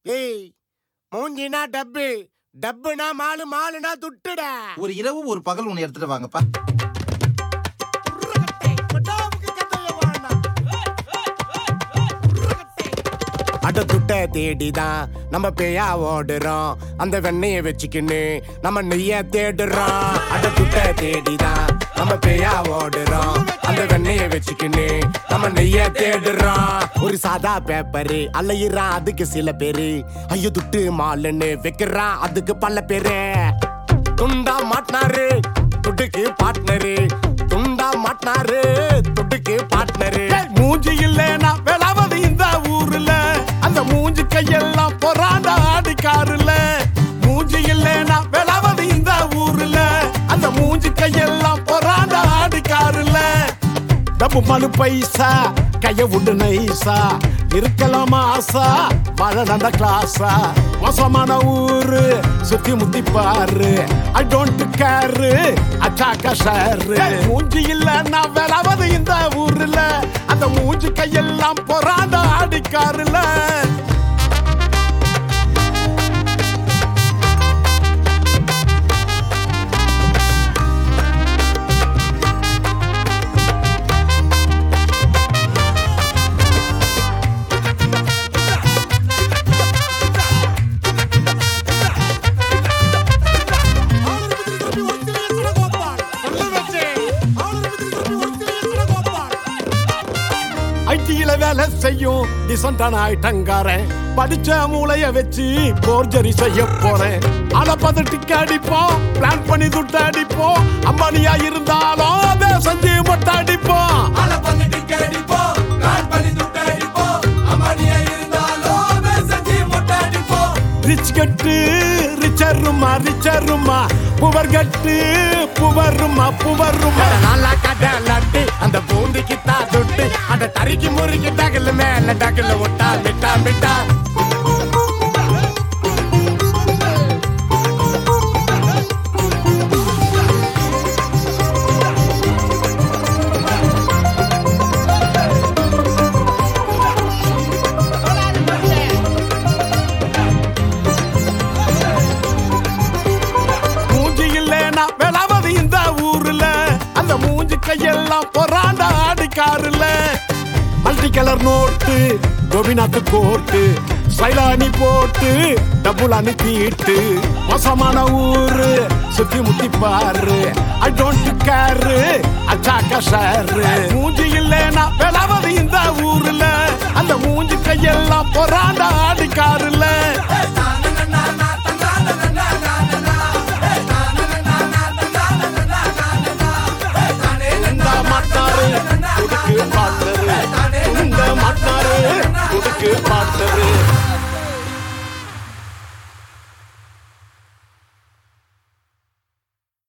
ஏய் மூஞ்சினா டப்பு டப்புனா மாலு மாலுனா துட்டுடா ஒரு இரவு ஒரு பகல் ஒன்று எடுத்துட்டு வாங்கப்பா அட துட்ட தேடிதான் நம்ம பேயா ஓடுறோம் அந்த வெண்ணைய வச்சுக்கின்னு நம்ம நெய்ய தேடுறோம் அட துட்ட தேடிதான் நம்ம பேயா ஓடுறோம் அந்த வெண்ணைய வச்சுக்கின்னு நம்ம நெய்ய தேடுறோம் ஒரு சாதா பேப்பரு அலையிறான் அதுக்கு சில பேரு ஐயோ துட்டு மாலுன்னு வைக்கிறான் அதுக்கு பல பேரு துண்டா மாட்டினாரு துட்டுக்கு பார்ட்னரு துண்டா மாட்டினாரு துட்டுக்கு பார்ட்னரு மூஞ்சி இல்லைனா விளாவது இந்த ஊர்ல அந்த மூஞ்சி கையெல்லாம் பொறாண்ட ஆடிக்காருல மூஞ்சி இல்லைனா விளாவது இந்த ஊர்ல அந்த மூஞ்சி கையெல்லாம் பொறாண்ட ஆடிக்காருல டப்பு மனு பைசா கைய விட்டு நைசா இருக்கலாமா ஆசா மழை நட கிளாஸா மோசமான ஊரு சுத்தி முத்தி பாரு ஐ டோன்ட் கேரு அச்சாக்கா ஷேரு மூஞ்சி இல்ல நான் விளாவது இந்த ஊர்ல அந்த மூஞ்சி கையெல்லாம் பொறாண்ட ஆடிக்காருல ஐடியில வேலை செய்யும் டிசன்டான ஐட்டங்காரன் படிச்ச மூளைய வச்சு போர்ஜரி செய்ய போறேன் ஆளை பதட்டிக்கு அடிப்போம் பிளான் பண்ணி துட்டு அடிப்போம் அம்பானியா இருந்தாலும் அதை செஞ்சு மொட்டை அடிப்போம் ரிச் கட்டு ரிச்சருமா ரிச்சருமா புவர் கட்டு புவருமா புவருமா நல்லா கடலாட்டு அந்த பூந்திக்கு தா தொட்டு அந்த தறிக்கு முறுக்கி டகல் மேல டகல் விட்டா மிட்டா மிட்டா மூஞ்சி இல்லைனா விளாவது இந்த ஊர்ல அந்த மூஞ்சி கையெல்லாம் பொறாண்ட ஆடிக்காருல multi colour note Gopinath coat சைலானி போட்டு டபுள் அனுப்பிட்டு மோசமான ஊரு சுத்தி முத்தி பாரு ஐ டோன்ட் கேரு அச்சாக்கா ஷேரு மூஞ்சி இல்லைனா விளாவது இந்த ஊர்ல அந்த மூஞ்சி கையெல்லாம் பொறாண்ட ஆடிக்காருல